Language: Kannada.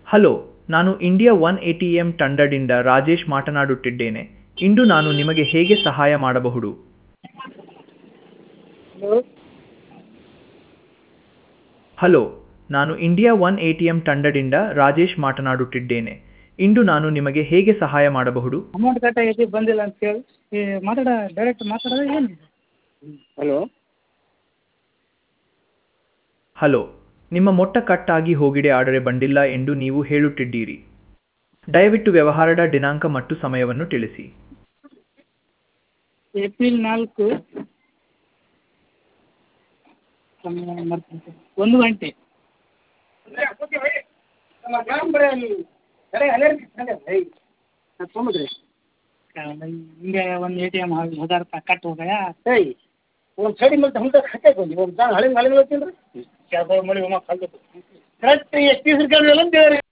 ಹಲೋ ನಾನು India One A T M ತಂಡದಿಂದ ರಾಜೇಶ್ ಮಾತನಾಡುತ್ತಿದ್ದೇನೆ ಇಂದು ನಾನು ನಿಮಗೆ ಹೇಗೆ ಸಹಾಯ ಮಾಡಬಹುದು ಹಲೋ ಹಲೋ ನಾನು India One A T M ತಂಡದಿಂದ ರಾಜೇಶ್ ಮಾತನಾಡುತ್ತಿದ್ದೇನೆ ಇಂದು ನಾನು ನಿಮಗೆ ಹೇಗೆ ಸಹಾಯ ಮಾಡಬಹುದು ಅಮೌಂಟ್ ಕಟ್ ಆಗೈತಿ ಬಂದಿಲ್ಲ ಅಂತ ಹೇಳಿ ಈ ಮಾತಾಡ ಡೈರೆಕ್ಟ್ ಮಾತಾಡೋದು ಏನು ಹಲೋ ಹಲೋ ನಿಮ್ಮ ಮೊಟ್ಟ ಕಟ್ಟಾಗಿ ಹೋಗಿದೆ ಆದರೆ ಬಂದಿಲ್ಲ ಎಂದು ನೀವು ಹೇಳುತ್ತಿದ್ದೀರಿ ದಯವಿಟ್ಟು ವ್ಯವಹಾರದ ದಿನಾಂಕ ಮತ್ತು ಸಮಯವನ್ನು ತಿಳಿಸಿ ಏಪ್ರಿಲ್ ನಾಲ್ಕು ಸಮಯ ಮರ್ತು ಒಂದು ಗಂಟೆ ಹಿಂಗೆ ಒಂದು ಎ ಟಿ ಎಮ್ ಹಜಾರ್ ರೂಪಾಯಿ ಕಟ್ हो गया ಒಂದು ಸೈಡ್ ಮೇಲೆ ಹಂಗೆ ಹಾಕಿ ಬಂದಿ ಒಂದು ಜಾಗ ಹಳೆ ಮಳೆ ಹೇಳ್ತೀನಿ ರೀ ಮಳೆ ಹೋಮ ಕರೆಕ್ಟ್ ಎಷ್ಟು ದಿವ್ಸ